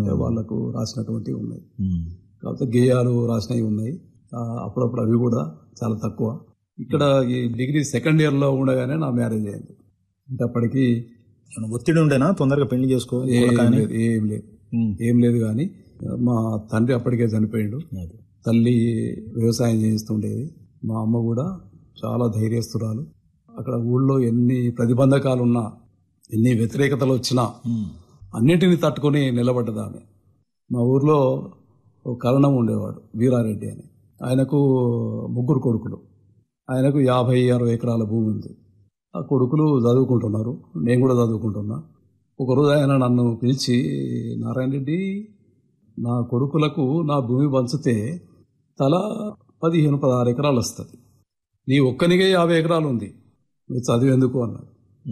అంటే వాళ్ళకు రాసినటువంటివి ఉన్నాయి కాకపోతే గేయాలు రాసినవి ఉన్నాయి ఆ, అప్పుడప్పుడు అవి కూడా చాలా తక్కువ ఇక్కడ ఈ డిగ్రీ సెకండ్ ఇయర్ లో ఉండగానే నా మ్యారేజ్ అయింది అంటే అప్పటికి ఏమైనా ఒత్తిడి ఉండేనా తొందరగా పెళ్లి చేసుకో ఏం లేదు ఏం లేదు ఏం లేదు కానీ మా తండ్రి అప్పటికే చనిపోయాడు తల్లి వ్యవసాయం చేస్తుండేది మా అమ్మ కూడా చాలా ధైర్యస్తురాలు అక్కడ ఊళ్ళో ఎన్ని ప్రతిబంధకాలు ఉన్నా ఎన్ని వ్యతిరేకతలు వచ్చినా అన్నిటిని తట్టుకొని నిలబడ్డదామె మా ఊర్లో ఒక కరణం ఉండేవాడు వీరారెడ్డి అని ఆయనకు ముగ్గురు కొడుకులు ఆయనకు యాభై అరవై ఎకరాల భూమి ఉంది ఆ కొడుకులు చదువుకుంటున్నారు నేను కూడా చదువుకుంటున్నా ఒకరోజు ఆయన నన్ను పిలిచి నారాయణ రెడ్డి నా కొడుకులకు నా భూమి పంచితే తల పదిహేను పదహారు ఎకరాలు వస్తుంది నీ ఒక్కనికే యాభై ఎకరాలు ఉంది మీరు చదివేందుకు అన్నాడు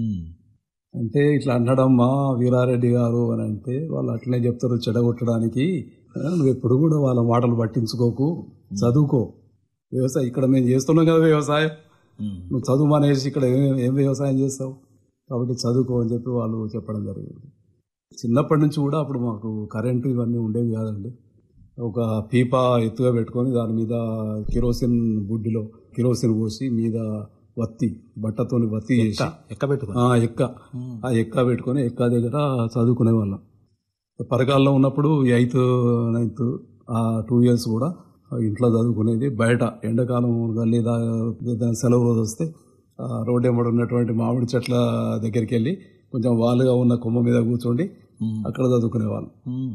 అంటే ఇట్లా అన్నాడమ్మా వీరారెడ్డి గారు అని అంటే వాళ్ళు అట్లనే చెప్తారు చెడగొట్టడానికి ఆ, నువ్వు ఎప్పుడు కూడా వాళ్ళ మాటలు పట్టించుకోకు చదువుకో వ్యవసాయం ఇక్కడ మేము చేస్తున్నాం కదా వ్యవసాయం నువ్వు చదువు మానేసి ఇక్కడ ఏం ఏం వ్యవసాయం చేస్తావు కాబట్టి చదువుకో అని చెప్పి వాళ్ళు చెప్పడం జరిగింది చిన్నప్పటి నుంచి కూడా అప్పుడు మాకు కరెంటు ఇవన్నీ ఉండేవి కాదండి ఒక పీపా ఎత్తుగా పెట్టుకొని దాని మీద కిరోసిన్ బుడ్డిలో కిరోసిన్ పోసి మీద వత్తి బట్టతోని వత్తి చేసి ఎక్క పెట్టుకుని ఆ ఎక్క ఆ ఎక్క పెట్టుకొని ఎక్క దగ్గర చదువుకునే వాళ్ళం పరకాల్లో ఉన్నప్పుడు ఎయిత్ నైన్త్ ఆ టూ ఇయర్స్ కూడా ఇంట్లో చదువుకునేది బయట ఎండాకాలం గల్లీ దా ఏదైనా సెలవు రోజు వస్తే ఆ రోడ్డు ఎంబడి ఉన్నటువంటి మామిడి చెట్ల దగ్గరికి వెళ్ళి కొంచెం వాలుగా ఉన్న కొమ్మ మీద కూర్చోండి అక్కడ చదువుకునే వాళ్ళం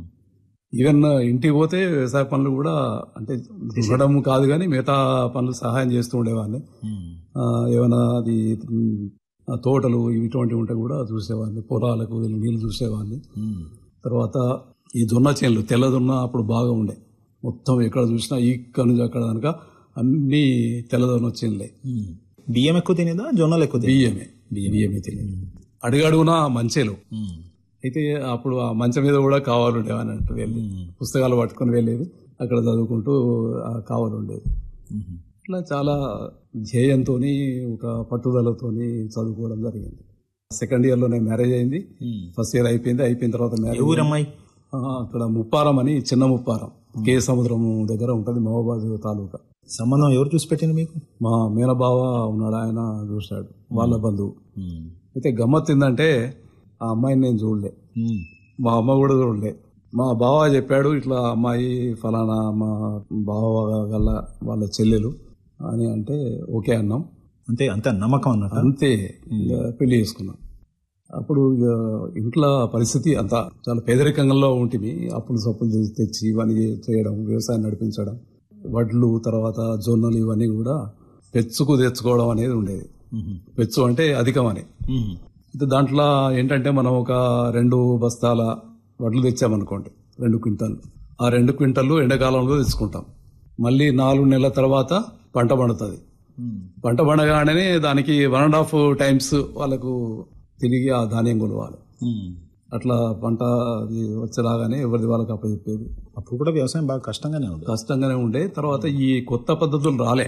ఈవెన్ ఇంటికి పోతే వ్యవసాయ పనులు కూడా అంటే దున్నడం కాదు కానీ మిగతా పనులు సహాయం చేస్తూ ఉండేవాడిని ఆ, ఏమైనా అది ఉమ్, ఆ తోటలు ఇటువంటివి ఉంటే కూడా చూసేవాడిని పొలాలకు వెళ్ళి నీళ్లు చూసేవాడిని తర్వాత ఈ దున్న చేనులు తెల్ల దున్న అప్పుడు బాగా ఉండే మొత్తం ఎక్కడ చూసినా ఇక్కడ నుంచి అక్కడ కనుక అన్ని తెల్ల దున్న చేనులే బియ్యం ఎక్కువ తినేదా జొన్నలు ఎక్కువ తినేదా? బియ్యమే బియ్యమే తెలియదు అడుగడుగునా మంచేలు అయితే అప్పుడు ఆ మంచం మీద కూడా కావాలి ఉండేవాని అంటూ వెళ్ళి పుస్తకాలు పట్టుకొని వెళ్ళేది అక్కడ చదువుకుంటూ ఆ కావాలి ఉండేది ఇట్లా చాలా ధ్యేయంతో ఒక పట్టుదలతోని చదువుకోవడం జరిగింది సెకండ్ ఇయర్ లో నేను మ్యారేజ్ అయింది ఫస్ట్ ఇయర్ అయిపోయింది అయిపోయిన తర్వాత ఏ మ్యారేజ్ ఊరమ్మాయి అక్కడ ముప్పారం అని చిన్న ముప్పారం కే సముద్రం దగ్గర ఉంటుంది మహబాద్ తాలూకా సంబంధం ఎవరు చూసి పెట్టింది మీకు మా మేనబావ ఉన్నాడు ఆయన చూశాడు వాళ్ళ బంధువు అయితే గమ్మత్ ఏంటంటే ఆ అమ్మాయిని నేను చూడలే మా అమ్మ కూడా చూడలే మా బావ చెప్పాడు ఇట్లా అమ్మాయి ఫలానా మా బావ గల వాళ్ళ చెల్లెలు అని అంటే ఓకే అన్నాం అంతే అంత నమ్మకం అన్నట్టు అంతే ఇక పెళ్లి చేసుకున్నాం అప్పుడు ఇక ఇంట్లో పరిస్థితి అంతా చాలా పేదరికంలో ఉంటుంది అప్పులు సప్పులు తెచ్చి- తెచ్చి ఇవన్నీ చేయడం వ్యవసాయం నడిపించడం వడ్లు తర్వాత జొన్నలు ఇవన్నీ కూడా పెచ్చుకు తెచ్చుకోవడం అనేది ఉండేది పెచ్చు అంటే అధికం అని అయితే దాంట్లో ఏంటంటే మనం ఒక రెండు బస్తాల వడ్లు తెచ్చామనుకోండి రెండు క్వింటాలు ఆ రెండు క్వింటాలు ఎండాకాలంలో తెచ్చుకుంటాం మళ్ళీ నాలుగు నెలల తర్వాత పంట పండుతుంది పంట పండగానే దానికి వన్ అండ్ హాఫ్ టైమ్స్ వాళ్ళకు తిరిగి ఆ ధాన్యం కొలవాలి అట్లా పంట అది వచ్చేలాగానే ఎవరిది వాళ్ళకి అప్పచెప్పేది అప్పుడు కూడా వ్యవసాయం బాగా కష్టంగానే ఉంది కష్టంగానే ఉండే తర్వాత ఈ కొత్త పద్ధతులు రాలే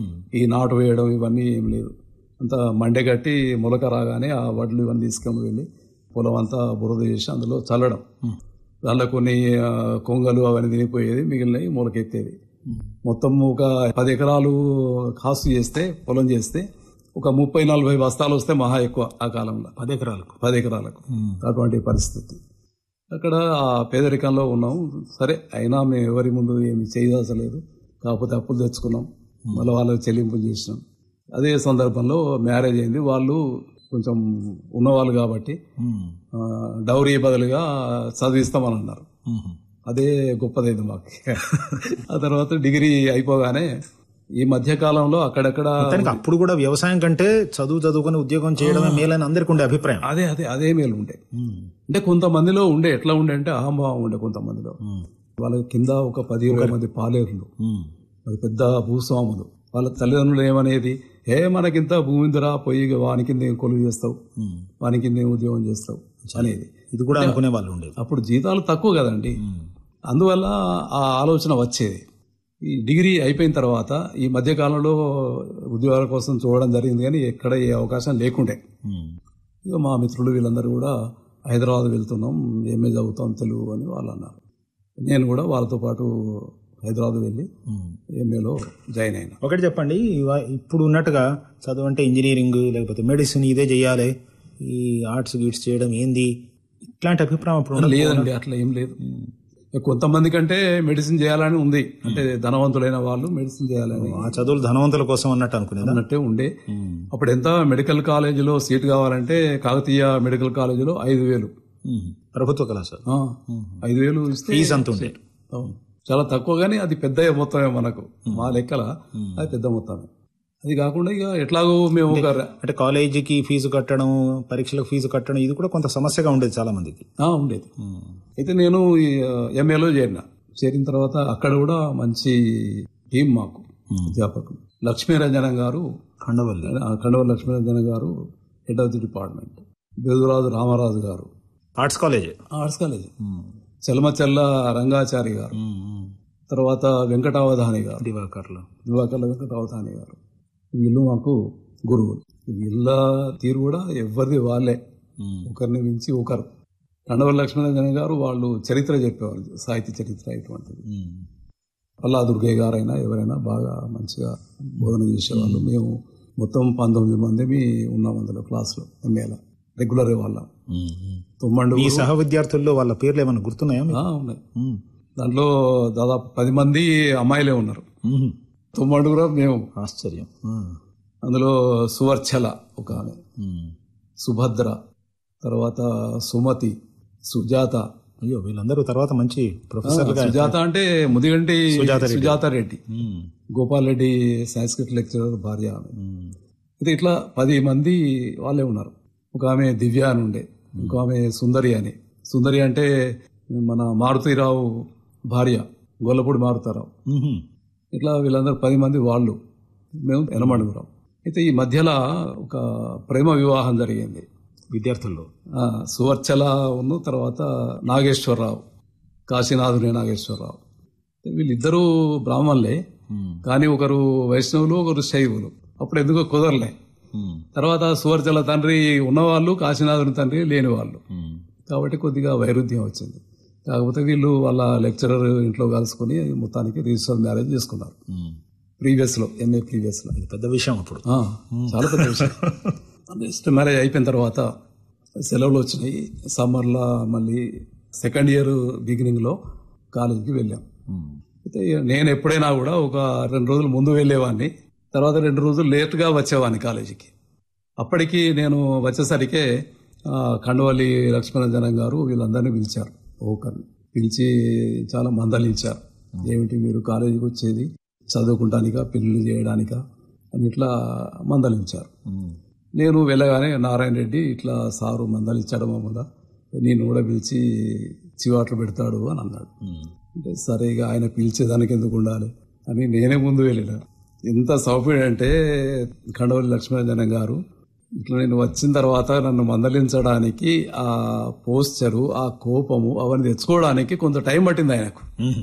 ఈ నాటు వేయడం ఇవన్నీ ఏం లేదు అంతా మండే కట్టి మొలక రాగానే ఆ వడ్లు ఇవన్నీ తీసుకొని వెళ్ళి పొలం అంతా బురద చేసి అందులో చల్లడం దానిలో కొన్ని ఆ, కొంగలు అవన్నీ తినిపోయేది మిగిలినవి మొలకెత్తేది మొత్తం ఒక పది ఎకరాలు కాసు చేస్తే పొలం చేస్తే ఒక ముప్పై నలభై బస్తాలు వస్తే మహా ఎక్కువ ఆ కాలంలో పది ఎకరాలకు పది ఎకరాలకు అటువంటి పరిస్థితి అక్కడ ఆ పేదరికంలో ఉన్నాం సరే అయినా మేము ఎవరి ముందు ఏమి చేయదసలేదు కాకపోతే అప్పులు తెచ్చుకున్నాం మళ్ళీ వాళ్ళకి చెల్లింపులు చేసినాం అదే సందర్భంలో మ్యారేజ్ అయింది వాళ్ళు కొంచెం ఉన్నవాళ్ళు కాబట్టి ఆ, డౌరీ బదులుగా చదివిస్తామని అన్నారు అదే గొప్పదైంది మాకు ఆ తర్వాత డిగ్రీ అయిపోగానే ఈ మధ్య కాలంలో అక్కడక్కడ మొత్తానికి అప్పుడు కూడా వ్యవసాయం కంటే చదువు చదువుకొని ఉద్యోగం చేయడమే మేలని అందరికి ఉండే అభిప్రాయం అదే అదే అదే మేలు ఉండే అంటే కొంతమందిలో ఉండే ఎట్లా ఉండే అంటే అహంభావం ఉండే కొంతమందిలో వాళ్ళ కింద ఒక పది ఇరవై మంది పాలేరులు మరి పెద్ద భూస్వాములు వాళ్ళ తల్లిదండ్రులు ఏమనేది ఏ మనకింత భూమి ఉందిరా పోయి వాని కింద ఏం కొలువు చేస్తావు వాని కింద ఏం ఉద్యోగం చేస్తావు అనేది ఇది కూడా అనుకునే వాళ్ళు ఉండేది అప్పుడు జీతాలు తక్కువ కదండి అందువల్ల ఆ ఆలోచన వచ్చేది ఈ డిగ్రీ అయిపోయిన తర్వాత ఈ మధ్య కాలంలో ఉద్యోగాల కోసం చూడడం జరిగింది కానీ ఎక్కడ ఏ అవకాశం లేకుండే ఇక మా మిత్రులు వీళ్ళందరూ కూడా హైదరాబాద్ వెళ్తున్నాం ఎంఏ చదువుతాం తెలుగు అని వాళ్ళు అన్నారు నేను కూడా వాళ్ళతో పాటు హైదరాబాద్ వెళ్ళి ఎంఏలో జాయిన్ అయినా ఒకటి చెప్పండి ఇవా- ఇప్పుడు ఉన్నట్టుగా చదువు అంటే ఇంజనీరింగ్ లేకపోతే మెడిసిన్ ఇదే చేయాలి ఈ ఆర్ట్స్ గిట్స్ చేయడం ఏంది ఇట్లాంటి అభిప్రాయం అప్పుడు ఉండదు. లేదండి అట్లా ఏం లేదు కొంతమంది కంటే మెడిసిన్ చేయాలని ఉంది అంటే ధనవంతులైన వాళ్ళు మెడిసిన్ చేయాలని ఆ చదువులు ధనవంతుల కోసం అన్నట్టు అనుకునేదా అన్నట్టే ఉండే అప్పుడు ఎంత మెడికల్ కాలేజీలో సీట్ కావాలంటే కాకతీయ మెడికల్ కాలేజీలో ఐదు వేలు ఉమ్. ప్రభుత్వ కళాశాల ఆ, ఐదు వేలు ఇస్తే ఫీజు అంత ఉండే అవును. చాలా తక్కువ కానీ అది పెద్ద మొత్తమే మనకు మా లెక్కల అది పెద్ద మొత్తమే అది కాకుండా ఇక ఎట్లాగో మేము ఒక అంటే కాలేజీకి ఫీజు కట్టడం పరీక్షలకు ఫీజు కట్టడం ఇది కూడా కొంత సమస్యగా ఉండేది చాలా మందికి ఆ, ఉండేది అయితే నేను ఎంఏలో చేరిన చేరిన తర్వాత అక్కడ కూడా మంచి టీం మాకు అధ్యాపకులు లక్ష్మీరంజనం గారు ఖండవల్లి కండవ Lakshmiranjan garu head of the department Biruduraju Ramaraju garu arts college arts college చెల్లమచెల్ల రంగాచారి గారు తర్వాత వెంకటావధాని గారు దివాకర్లు దివాకర్ల వెంకటావధాని గారు వీళ్ళు మాకు గురువులు వీళ్ళ తీరు కూడా ఎవరిది వాళ్ళే ఒకరిని మించి ఒకరు కండవల్లి లక్ష్మీరంజన్ గారు వాళ్ళు చరిత్ర చెప్పేవారు సాహిత్య చరిత్ర ఇటువంటిది పల్లా దుర్గయ్య గారైనా ఎవరైనా బాగా మంచిగా బోధన చేసేవాళ్ళు మేము మొత్తం పంతొమ్మిది మంది ఉన్నాం అందులో క్లాస్లో ఎంఏలో రెగ్యులర్ వాళ్ళ తుమ్మండు ఈ సహ విద్యార్థుల్లో వాళ్ళ పేర్లు ఏమైనా గుర్తున్నాయా మీకు? ఆ, ఉన్నాయి దాంట్లో దాదాపు పది మంది అమ్మాయిలే ఉన్నారు మ్మ్. తుమ్మండు కూడా మేము ఆశ్చర్యం అందులో సువర్చల ఒక ఆమె మ్మ్. సుభద్ర తర్వాత సుమతి సుజాత అయ్యో వీళ్ళందరూ తర్వాత మంచి ప్రొఫెసర్లుగా సుజాత అంటే ముదిగంటి సుజాత రెడ్డి. సుజాత రెడ్డి మ్మ్. గోపాల్ రెడ్డి సంస్కృత్ లెక్చరర్ భార్య ఆమె మ్మ్. అయితే ఇట్లా పది మంది వాళ్ళే ఉన్నారు ఒక ఆమె దివ్య అని ఉండే ఇంకో ఆమె సుందరి అని సుందరి అంటే మన మారుతీరావు భార్య గొల్లపూడి మారుతారావు మ్మ్. ఇట్లా వీళ్ళందరూ పది మంది వాళ్ళు మేము ఎనమడుగురాం అయితే ఈ మధ్యలో ఒక ప్రేమ వివాహం జరిగింది విద్యార్థుల్లో ఆ, సువర్చల ఉన్న తర్వాత నాగేశ్వరరావు కాశీనాథుని నాగేశ్వరరావు వీళ్ళిద్దరూ బ్రాహ్మణులే మ్మ్. కానీ ఒకరు వైష్ణవులు ఒకరు శైవులు అప్పుడు ఎందుకో కుదరలే మ్మ్. తర్వాత సువర్చల తండ్రి ఉన్నవాళ్ళు కాశీనాథుని తండ్రి లేని వాళ్ళు మ్మ్. కాబట్టి కొద్దిగా వైరుధ్యం వచ్చింది కాకపోతే వీళ్ళు వాళ్ళ లెక్చరర్ ఇంట్లో కలుసుకుని మొత్తానికి రిజిస్టర్ మ్యారేజ్ చేసుకున్నారు మ్మ్. ప్రీవియస్ లో ఎంఏ ప్రీవియస్ లో ఇది పెద్ద విషయం అప్పుడు ఆ, చాలా పెద్ద విషయం నెక్స్ట్ మ్యారేజ్ అయిపోయిన తర్వాత సెలవులు వచ్చినాయి సమ్మర్లో మళ్ళీ సెకండ్ ఇయర్ బిగినింగ్ లో కాలేజీకి వెళ్ళాం మ్మ్. అయితే నేను ఎప్పుడైనా కూడా ఒక రెండు రోజులు ముందు వెళ్ళేవాడిని తర్వాత రెండు రోజులు లేట్గా వచ్చేవాడిని కాలేజీకి అప్పటికి నేను వచ్చేసరికి ఆ, కండవల్లి లక్ష్మణజనం గారు వీళ్ళందరినీ పిలిచారు ఒకరిని పిలిచి చాలా మందలించారు ఏమిటి మీరు కాలేజీకి వచ్చేది చదువుకుంటానికా పెళ్లి చేయడానికా అని ఇట్లా మందలించారు మ్మ్. నేను వెళ్ళగానే నారాయణ రెడ్డి ఇట్లా సారు మందలించడం వల్ల నేను కూడా పిలిచి చివాట్లు పెడతాడు అని అన్నాడు మ్మ్. అంటే సరే ఇక ఆయన పిలిచేదానికి ఎందుకు ఉండాలి అని నేనే ముందు వెళ్ళిన ఎంత సౌఫీడ్ అంటే కండవల్లి లక్ష్మీరంజన గారు ఇట్లా నేను వచ్చిన తర్వాత నన్ను మందలించడానికి ఆ పోస్చరు ఆ కోపము అవన్నీ తెచ్చుకోవడానికి కొంత టైం పట్టింది ఆయనకు మ్మ్.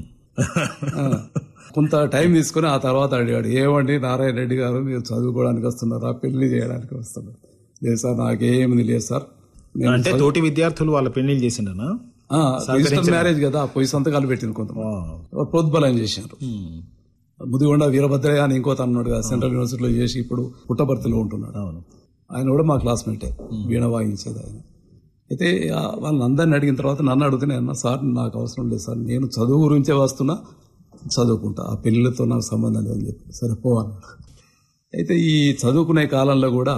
ఆ, కొంత టైం తీసుకుని ఆ తర్వాత అడిగాడు ఏమండి నారాయణ రెడ్డి గారు మీరు చదువుకోవడానికి వస్తున్నారా పెళ్లి చేయడానికి వస్తున్నారు లేదు సార్ నాకేమిది లేదు సార్ నేను అంటే తోటి విద్యార్థులు వాళ్ళ పెళ్లిళ్ళు చేసిండనా ఆ, రిజిస్టర్ మ్యారేజ్ కదా పోయి సంతకాలు పెట్టింది కొంతమంది ప్రోద్బలం చేశారు ముదిగొండ వీరభద్రయ్య అని ఇంకో అన్నాడు కదా సెంట్రల్ యూనివర్సిటీలో చేసి ఇప్పుడు పుట్టపర్తిలో ఉంటున్నాడు అవును ఆయన కూడా మా క్లాస్మేటే వీణ వాయించేది ఆయన అయితే ఆ వాళ్ళని అందరిని అడిగిన తర్వాత నన్ను అడిగితే అన్న సార్ నాకు అవసరం లేదు సార్ నేను చదువు గురించే వస్తున్నా చదువుకుంటా ఆ పెళ్ళిళ్ళతో నాకు సంబంధం లేదని చెప్పి సరే పో అన్నాడు అయితే ఈ చదువుకునే కాలంలో కూడా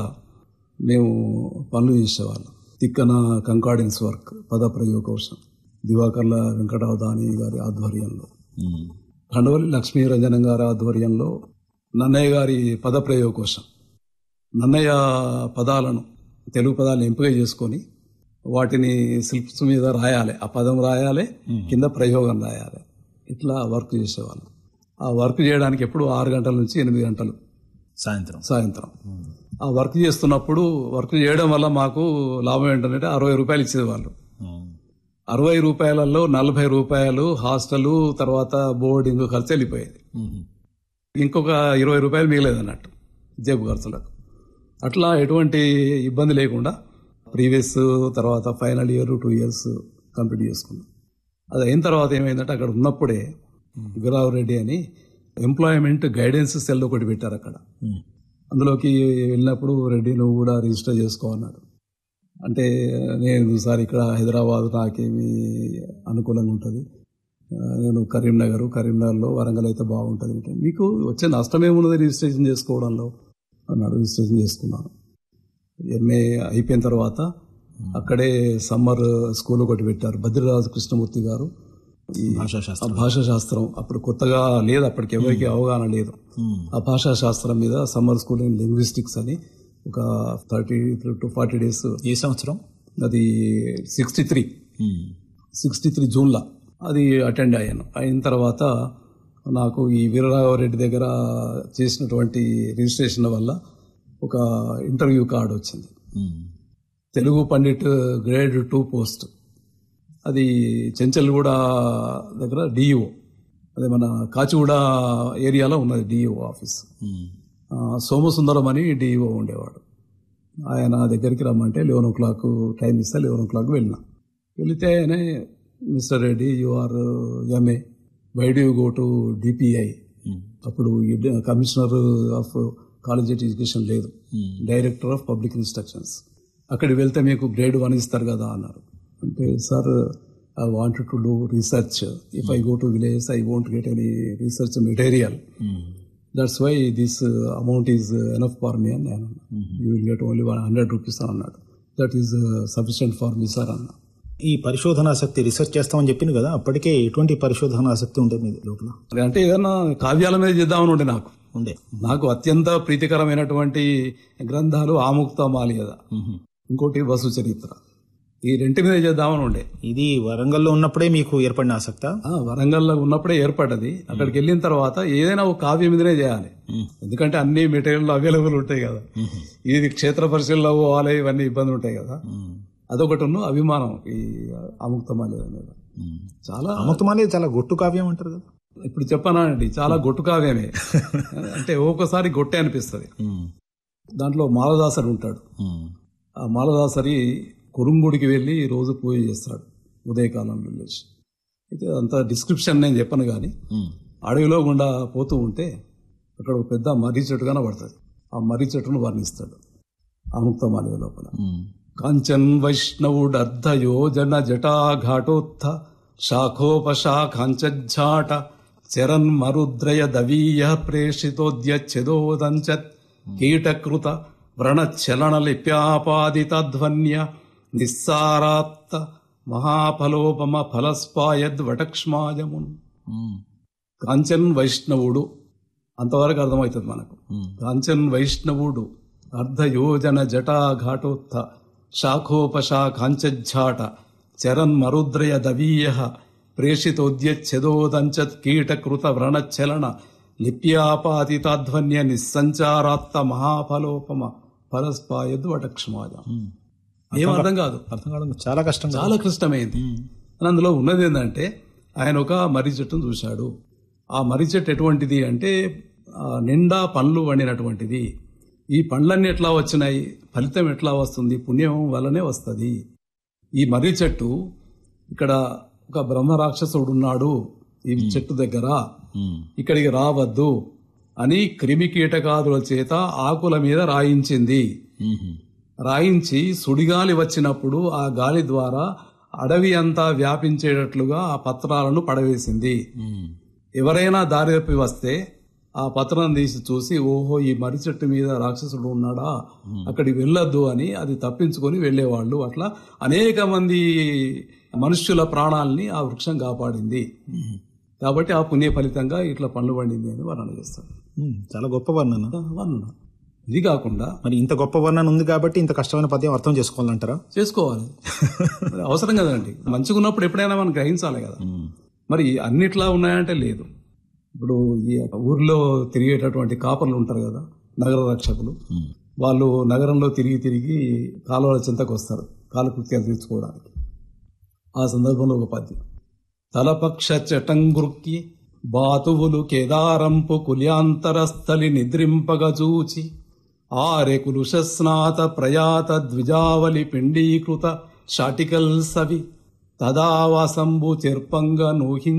మేము పనులు చేసేవాళ్ళం తిక్కన కంకాడెన్స్ వర్క్ పద ప్రయోగకోశం దివాకర్ల వెంకటావధాని గారి ఆధ్వర్యంలో మ్మ్. ఖండవల్లి లక్ష్మీరంజనం గారి ఆధ్వర్యంలో నన్నయ్య గారి పద ప్రయోగకోశం నన్నయ్య పదాలను తెలుగు పదాలను ఎంపిక చేసుకొని వాటిని శిల్ప్స్ మీద రాయాలి ఆ పదం రాయాలి కింద ప్రయోగం రాయాలి ఇట్లా వర్క్ చేసేవాళ్ళం ఆ వర్క్ చేయడానికి ఎప్పుడు ఆరు గంటల నుంచి ఎనిమిది గంటలు సాయంత్రం సాయంత్రం ఆ వర్క్ చేస్తున్నప్పుడు వర్క్ చేయడం వల్ల మాకు లాభం ఏంటంటే అరవై రూపాయలు ఇచ్చేది వాళ్ళు మ్మ్. అరవై రూపాయలలో నలభై రూపాయలు హాస్టల్ తర్వాత బోర్డింగ్ ఖర్చు వెళ్ళిపోయేది మ్మ్. ఇంకొక ఇరవై రూపాయలు మిగిలేదు అన్నట్టు జేబు ఖర్చులకు అట్లా ఎటువంటి ఇబ్బంది లేకుండా ప్రీవియస్ తర్వాత final year two years complete చేసుకున్నాం అది అయిన తర్వాత ఏమైందంటే అక్కడ ఉన్నప్పుడే గురావు రెడ్డి అని ఎంప్లాయ్మెంట్ గైడెన్స్ సెల్ ఒకటి పెట్టారు అక్కడ అందులోకి వెళ్ళినప్పుడు రెడ్డి నువ్వు కూడా రిజిస్టర్ చేసుకో అన్నాడు అంటే నేను సార్ ఇక్కడ హైదరాబాద్ నాకేమి అనుకూలంగా ఉంటుంది ఆ, నేను కరీంనగర్ కరీంనగర్లో వరంగల్ అయితే బాగుంటుంది అంటే మీకు వచ్చే నష్టం ఏమున్నది రిజిస్ట్రేషన్ చేసుకోవడంలో అన్నాడు రిజిస్ట్రేషన్ చేసుకున్నాను ఎంఏ అయిపోయిన తర్వాత అక్కడే సమ్మర్ స్కూల్ ఒకటి పెట్టారు బద్రిరాజు కృష్ణమూర్తి గారు ఈ భాషా శాస్త్రం ఆ భాషా శాస్త్రం అప్పుడు కొత్తగా లేదు అప్పటికి ఎవరికి అవగాహన లేదు ఆ భాషా శాస్త్రం మీద సమ్మర్ స్కూల్ ఇన్ లింగ్విస్టిక్స్ అని ఒక థర్టీ టు ఫార్టీ డేస్ ఏ సంవత్సరం అది సిక్స్టీ త్రీ సిక్స్టీ త్రీ జూన్లో అది అటెండ్ అయ్యాను అయిన తర్వాత నాకు ఈ వీరరాఘవరెడ్డి దగ్గర చేసినటువంటి రిజిస్ట్రేషన్ వల్ల ఒక ఇంటర్వ్యూ కార్డు వచ్చింది Telugu pandit grade two post అది చెంచల్గూడ దగ్గర డిఈఓ అదే మన కాచిగూడ ఏరియాలో ఉన్నది డిఈఓ ఆఫీస్ ఆ, సోమసుందరం అని డిఈఓ ఉండేవాడు ఆయన దగ్గరికి రమ్మంటే లెవెన్ ఓ క్లాక్ టైం ఇస్తే లెవెన్ ఓ క్లాక్ వెళ్ళినా వెళితే ఆయన mister Reddy you are MA why do you go to DPI అప్పుడు కమిషనర్ ఆఫ్ కాలేజ్ ఎడ్యుకేషన్ లేదు డైరెక్టర్ ఆఫ్ పబ్లిక్ ఇన్స్ట్రక్షన్స్ అక్కడికి వెళ్తే మీకు గ్రేడ్ వన్ ఇస్తారు కదా అన్నారు అంటే sir I want to do research if I go to village I won't get any research material that's why this amount is enough for మీ అని నేను you will get only one hundred rupees అని అన్నాడు that is sufficient for me sir అన్న ఈ పరిశోధనాసక్తి research చేస్తామని చెప్పింది కదా అప్పటికే ఎటువంటి పరిశోధనాసక్తి ఉండే మీ లోపల అంటే ఏదన్నా కావ్యాల మీద చేద్దామని ఉండే నాకు ఉండే నాకు అత్యంత ప్రీతికరమైనటువంటి గ్రంథాలు ఆముక్త మాలియద ఇంకోటి వసు చరిత్ర ఈ రెంటి మీద చేద్దామని ఉండే ఇది వరంగల్లో ఉన్నప్పుడే మీకు ఏర్పడిన ఆసక్త ఆ, వరంగల్లో ఉన్నప్పుడే ఏర్పడ్డది అక్కడికి వెళ్ళిన తర్వాత ఏదైనా ఒక కావ్యం మీదనే చేయాలి ఎందుకంటే అన్ని మెటీరియల్ అవైలబుల్ ఉంటాయి కదా ఇది క్షేత్ర పరిశీలన పోవాలి ఇవన్నీ ఇబ్బంది ఉంటాయి కదా అదొకటి ఉన్న అభిమానం ఈ అముక్తమాలి మీద చాలా అమృతమాలే చాలా గొట్టు కావ్యం అంటారు కదా ఇప్పుడు చెప్పనా అండి చాలా గొట్టు కావ్యమే అంటే ఒక్కోసారి గొట్టే అనిపిస్తుంది దాంట్లో మాలదాసరి ఉంటాడు ఆ మాలదాసరి కురుంగుడికి వెళ్ళి రోజు పూజ చేస్తాడు ఉదయకాలంలో లేచి అయితే అంత డిస్క్రిప్షన్ నేను చెప్పను కానీ అడవిలో గుండా పోతూ ఉంటే అక్కడ ఒక పెద్ద మర్రి చెట్టు కనబడుతుంది ఆ మర్రి చెట్టును వర్ణిస్తాడు అముక్తమాలి లోపల కాంచన్ వైష్ణవుడు అర్ధ యోజన జటా ఘాటోత్థ శాఖోపశాఖాంచాట చరన్ మరుద్రయ దవీయ ప్రేషితోద్యచ్ఛేదోదంచత్ కీటకృత వ్రణచలన లిప్యాపాదితధ్వన్య నిస్సారాత్త మహాఫలోపమ ఫలస్పాయద్ వటక్ష్మాయమున్ కాంచన్ వైష్ణవుడు అంతవరకు అర్థమవుతుంది మనకు కాంచన్ వైష్ణవుడు అర్ధయోజన జటా ఘాటోత్థ శాఖోపశాఖాంచాట చరన్ మరుద్రయ దవీయ ప్రేషితోద్యచ్ఛేదోదంచత్ కీటకృత వ్రణచలన లిప్యాపాతితాధ్వన్య నిస్సంచారాత్త మహాఫలోపమ ఫలస్పాయద్ వటక్ష్మాయ ఏం అర్థం కాదు అర్థం కావడం చాలా కష్టం కదా. చాలా క్లిష్టమైంది అని అందులో ఉన్నది ఏంటంటే ఆయన ఒక మర్రి చెట్టును చూశాడు ఆ మర్రి చెట్టు ఎటువంటిది అంటే ఆ, నిండా పండ్లు వండినటువంటిది ఈ పండ్లన్నీ ఎట్లా వచ్చినాయి ఫలితం ఎట్లా వస్తుంది పుణ్యం వల్లనే వస్తుంది ఈ మర్రి చెట్టు ఇక్కడ ఒక బ్రహ్మ రాక్షసుడు ఉన్నాడు ఈ చెట్టు దగ్గర ఇక్కడికి రావద్దు అని క్రిమి కీటకాదుల చేత ఆకుల మీద రాయించింది రాయించి సుడిగాలి వచ్చినప్పుడు ఆ గాలి ద్వారా అడవి అంతా వ్యాపించేటట్లుగా ఆ పత్రాలను పడవేసింది ఎవరైనా దారి తప్పి వస్తే ఆ పత్రం తీసి చూసి ఓహో ఈ మర్రి చెట్టు మీద రాక్షసుడు ఉన్నాడా అక్కడికి వెళ్ళొద్దు అని అది తప్పించుకొని వెళ్ళేవాళ్ళు అట్లా అనేక మంది మనుష్యుల ప్రాణాలని ఆ వృక్షం కాపాడింది కాబట్టి ఆ పుణ్య ఫలితంగా ఇట్లా పండ్లు పండింది అని వర్ణన చేస్తాడు ఉమ్, చాలా గొప్ప వర్ణన వర్ణన ఇది కాకుండా మరి ఇంత గొప్ప వర్ణన ఉంది కాబట్టి ఇంత కష్టమైన పద్యం అర్థం చేసుకోవాలంటారా చేసుకోవాలి మరి అవసరం కదండి మంచిగా ఉన్నప్పుడు ఎప్పుడైనా మనం గ్రహించాలి కదా మరి అన్నిట్లా ఉన్నాయంటే లేదు ఇప్పుడు ఈ ఊర్లో తిరిగేటటువంటి కాపర్లు ఉంటారు కదా నగర రక్షకులు వాళ్ళు నగరంలో తిరిగి తిరిగి కాలువల చింతకు వస్తారు కాలకృత్యాలు తీర్చుకోవడానికి ఆ సందర్భంలో ఒక పద్యం తలపక్ష చటంగుర్కి బాతువులు కేదారంపు కుల్యాంతరస్థలి నిద్రింపగ చూచి ఆరె కులుషస్నాత ప్రయాత ద్విజావలి పిండీకృత షాటికల్ సవి తదావాసంబు చెర్పంగ నూహిం